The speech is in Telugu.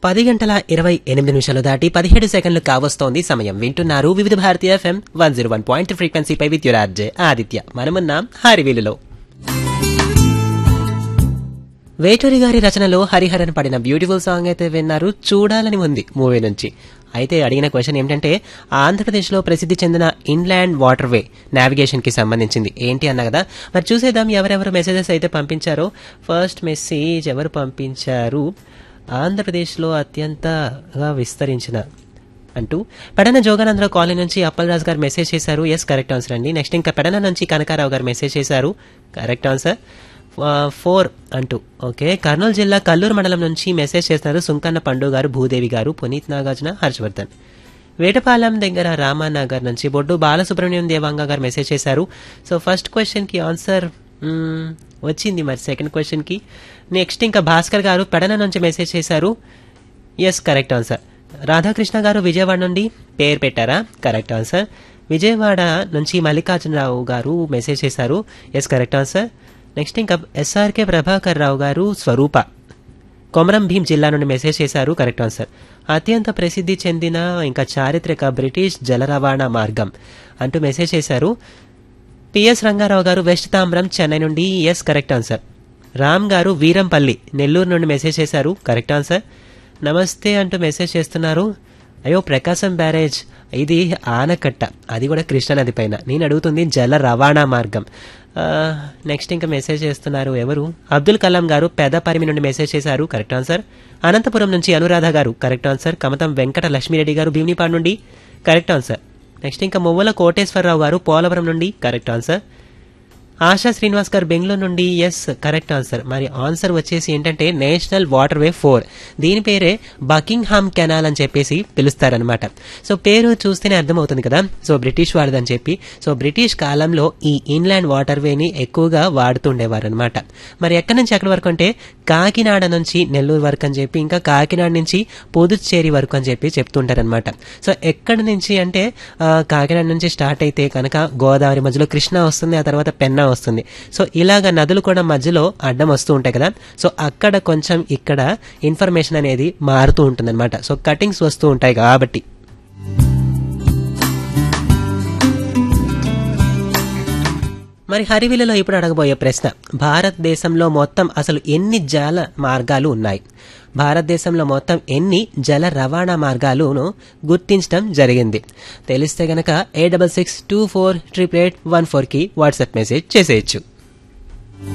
పది గంటల ఇరవై ఎనిమిది నిమిషాలు దాటి పదిహేడు సెకండ్లు కావస్తోంది సమయం వింటున్నారు వివిధ భారతీయ FM one zero one point ఫ్రీక్వెన్సీపై విద్యురార్జే ఆదిత్య మనమున్నాం హరివిలులో వేటూరి గారి రచనలో హరిహరన్ పడిన బ్యూటిఫుల్ సాంగ్ అయితే విన్నారు చూడాలని ఉంది మూవీ నుంచి అయితే అడిగిన క్వశ్చన్ ఏంటంటే ఆంధ్రప్రదేశ్లో ప్రసిద్ధి చెందిన ఇన్లాండ్ వాటర్వే నావిగేషన్ కి సంబంధించింది ఏంటి అన్న కదా మరి చూసేద్దాం ఎవరెవరు మెసేజెస్ అయితే పంపించారో ఫస్ట్ మెసేజ్ ఎవరు పంపించారు ఆంధ్రప్రదేశ్లో అత్యంతగా విస్తరించిన అంటూ పెడన జోగానందరావు కాలనీ నుంచి అప్పలరాజు గారు మెసేజ్ చేశారు ఎస్ కరెక్ట్ ఆన్సర్ అండి నెక్స్ట్ ఇంకా పెడన నుంచి కనకారావు గారు మెసేజ్ చేశారు కరెక్ట్ ఆన్సర్ ఫోర్ అంటూ ఓకే కర్నూలు జిల్లా కల్లూరు మండలం నుంచి మెసేజ్ చేస్తున్నారు సుంకన్న పండు గారు భూదేవి గారు పునీత్ నాగార్జున హర్షవర్ధన్ వేటపాలెం దగ్గర రామానగర్ నుంచి బొడ్డు బాలసుబ్రహ్మణ్యం దేవాంగ గారు మెసేజ్ చేశారు సో ఫస్ట్ క్వశ్చన్ కి ఆన్సర్ మ్మ్, వచ్చింది మరి సెకండ్ క్వశ్చన్ కి నెక్స్ట్ ఇంకా భాస్కర్ గారు పెడన నుంచి మెసేజ్ చేశారు ఎస్ కరెక్ట్ ఆన్సర్ రాధాకృష్ణ గారు విజయవాడ నుండి పేరు పెట్టారా కరెక్ట్ ఆన్సర్ విజయవాడ నుంచి మల్లికార్జునరావు గారు మెసేజ్ చేశారు ఎస్ కరెక్ట్ ఆన్సర్ నెక్స్ట్ ఇంకా ఎస్ఆర్కే ప్రభాకర్ రావు గారు స్వరూప కొమరం భీం జిల్లా నుండి మెసేజ్ చేశారు కరెక్ట్ ఆన్సర్ అత్యంత ప్రసిద్ధి చెందిన ఇంకా చారిత్రక బ్రిటిష్ జల రవాణా మార్గం అంటూ మెసేజ్ చేశారు పిఎస్ రంగారావు గారు వెస్ట్ తాంబ్రం చెన్నై నుండి ఎస్ కరెక్ట్ ఆన్సర్ రామ్ గారు వీరంపల్లి నెల్లూరు నుండి మెసేజ్ చేశారు కరెక్ట్ ఆన్సర్ నమస్తే అంటూ మెసేజ్ చేస్తున్నారు అయ్యో ప్రకాశం బ్యారేజ్ ఇది ఆనకట్ట అది కూడా కృష్ణానది పైన నేను అడుగుతుంది జల రవాణా మార్గం ఆ, నెక్స్ట్ ఇంకా మెసేజ్ చేస్తున్నారు ఎవరు అబ్దుల్ కలాం గారు పెదపరిమి నుండి మెసేజ్ చేశారు కరెక్ట్ ఆన్సర్ అనంతపురం నుంచి అనురాధ గారు కరెక్ట్ ఆన్సర్ కమతం వెంకట లక్ష్మీరెడ్డి గారు భీమినిపాడు నుండి కరెక్ట్ ఆన్సర్ నెక్స్ట్ ఇంకా మువ్వల కోటేశ్వరరావు గారు పోలవరం నుండి కరెక్ట్ ఆన్సర్ ఆశా శ్రీనివాస్ గారు బెంగళూరు నుండి ఎస్ కరెక్ట్ ఆన్సర్ మరి ఆన్సర్ వచ్చేసి ఏంటంటే నేషనల్ వాటర్ వే ఫోర్ దీని పేరే బకింగ్హామ్ కెనాల్ అని చెప్పేసి పిలుస్తారనమాట సో పేరు చూస్తేనే అర్థమవుతుంది కదా సో బ్రిటిష్ వాడదని చెప్పి సో బ్రిటిష్ కాలంలో ఈ ఇన్లాండ్ వాటర్ వేని ఎక్కువగా వాడుతుండేవారు అనమాట మరి ఎక్కడి నుంచి ఎక్కడి వరకు అంటే కాకినాడ నుంచి నెల్లూరు వరకు అని చెప్పి ఇంకా కాకినాడ నుంచి పుదుచ్చేరి వరకు అని చెప్పి చెప్తుంటారనమాట సో ఎక్కడి నుంచి అంటే ఆ, కాకినాడ నుంచి స్టార్ట్ అయితే కనుక గోదావరి మధ్యలో కృష్ణ వస్తుంది ఆ తర్వాత పెన్నా వస్తుంది సో ఇలాగ నదులు కూడా మధ్యలో అడ్డం వస్తూ ఉంటాయి కదా సో అక్కడ కొంచెం ఇక్కడ ఇన్ఫర్మేషన్ అనేది మారుతూ ఉంటుందన్నమాట సో కటింగ్స్ వస్తూ ఉంటాయి కాబట్టి మరి హరివిలలో ఇప్పుడు అడగబోయే ప్రశ్న భారతదేశంలో మొత్తం అసలు ఎన్ని జల మార్గాలు ఉన్నాయి భారతదేశంలో మొత్తం ఎన్ని జల రవాణా మార్గాలను గుర్తించడం జరిగింది తెలిస్తే గనక A double six two four triple eight one ఫోర్కి వాట్సాప్ మెసేజ్ చేసేయచ్చు